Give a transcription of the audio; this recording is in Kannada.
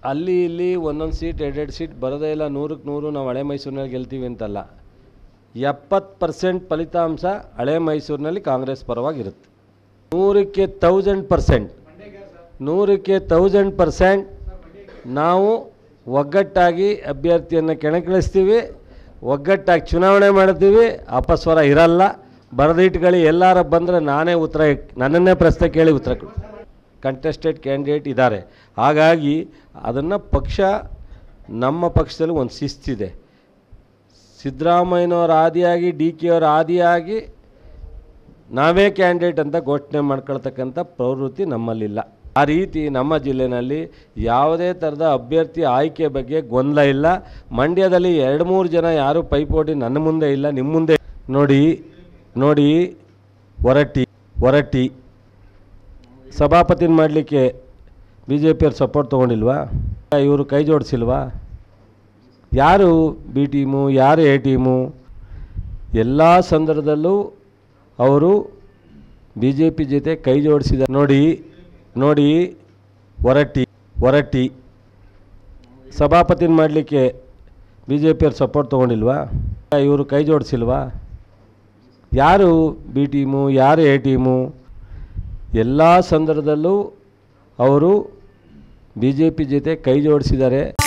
ಅಲ್ಲಿ ಇಲ್ಲಿ ಒಂದೊಂದು ಸೀಟ್ ಎರಡೆರಡು ಸೀಟ್ ಬರೋದೇ ಇಲ್ಲ ನೂರಕ್ಕೆ ನೂರು ನಾವು ಹಳೆ ಮೈಸೂರಿನಲ್ಲಿ ಗೆಲ್ತೀವಿ ಅಂತಲ್ಲ ಎಪ್ಪತ್ತು ಪರ್ಸೆಂಟ್ ಫಲಿತಾಂಶ ಹಳೆ ಮೈಸೂರಿನಲ್ಲಿ ಕಾಂಗ್ರೆಸ್ ಪರವಾಗಿರುತ್ತೆ ನೂರಕ್ಕೆ ತೌಸಂಡ್ ಪರ್ಸೆಂಟ್ ನೂರಕ್ಕೆ ತೌಸಂಡ್ ಪರ್ಸೆಂಟ್ ನಾವು ಒಗ್ಗಟ್ಟಾಗಿ ಅಭ್ಯರ್ಥಿಯನ್ನು ಕೆಣಕಿಳಿಸ್ತೀವಿ ಒಗ್ಗಟ್ಟಾಗಿ ಚುನಾವಣೆ ಮಾಡ್ತೀವಿ ಅಪಸ್ವರ ಇರಲ್ಲ ಬರೆದಿಟ್ಕೊಳ್ಳಿ ಎಲ್ಲಾರ ಬಂದರೆ ನಾನೇ ಉತ್ತರ ನನ್ನನ್ನೇ ಪ್ರಶ್ನೆ ಕೇಳಿ ಉತ್ತರ ಕಂಟೆಸ್ಟೆಡ್ ಕ್ಯಾಂಡಿಡೇಟ್ ಇದ್ದಾರೆ ಹಾಗಾಗಿ ಅದನ್ನು ಪಕ್ಷ ನಮ್ಮ ಪಕ್ಷದಲ್ಲಿ ಒಂದು ಶಿಸ್ತಿದೆ ಸಿದ್ದರಾಮಯ್ಯನವರ ಆದಿಯಾಗಿ ಡಿ ಕೆ ಅವರ ಆದಿಯಾಗಿ ನಾವೇ ಕ್ಯಾಂಡಿಡೇಟ್ ಅಂತ ಘೋಷಣೆ ಮಾಡ್ಕೊಳ್ತಕ್ಕಂಥ ಪ್ರವೃತ್ತಿ ನಮ್ಮಲ್ಲಿಲ್ಲ ಆ ರೀತಿ ನಮ್ಮ ಜಿಲ್ಲೆಯಲ್ಲಿ ಯಾವುದೇ ಥರದ ಅಭ್ಯರ್ಥಿ ಆಯ್ಕೆ ಬಗ್ಗೆ ಗೊಂದಲ ಇಲ್ಲ ಮಂಡ್ಯದಲ್ಲಿ ಎರಡು ಮೂರು ಜನ ಯಾರೂ ಪೈಪೋಟಿ ನನ್ನ ಮುಂದೆ ಇಲ್ಲ ನಿಮ್ಮ ಮುಂದೆ ನೋಡಿ ನೋಡಿ ಹೊರಟ್ಟಿ ಹೊರಟ್ಟಿ ಸಭಾಪತಿನ ಮಾಡಲಿಕ್ಕೆ ಬಿ ಜೆ ಪಿಯವ್ರು ಸಪೋರ್ಟ್ ತೊಗೊಂಡಿಲ್ವಾ ಇವರು ಕೈ ಜೋಡಿಸಿಲ್ವಾ ಯಾರು ಬಿ ಟೀಮು ಯಾರು ಎ ಟೀಮು ಎಲ್ಲ ಸಂದರ್ಭದಲ್ಲೂ ಅವರು ಬಿ ಜೆ ಪಿ ಜೊತೆ ಕೈ ಜೋಡಿಸಿದ ನೋಡಿ ನೋಡಿ ಹೊರಟ್ಟಿ ಹೊರಟ್ಟಿ ಸಭಾಪತಿನ ಮಾಡಲಿಕ್ಕೆ ಬಿ ಜೆ ಪಿಯವ್ರು ಸಪೋರ್ಟ್ ತೊಗೊಂಡಿಲ್ವಾ ಇವರು ಕೈ ಜೋಡಿಸಿಲ್ವಾ ಯಾರು ಬಿ ಟೀಮು ಯಾರು ಎ ಟೀಮು ಎಲ್ಲ ಸಂದರ್ಭದಲ್ಲೂ ಅವರು ಬಿ ಜೆ ಪಿ ಜೊತೆ ಕೈ ಜೋಡಿಸಿದ್ದಾರೆ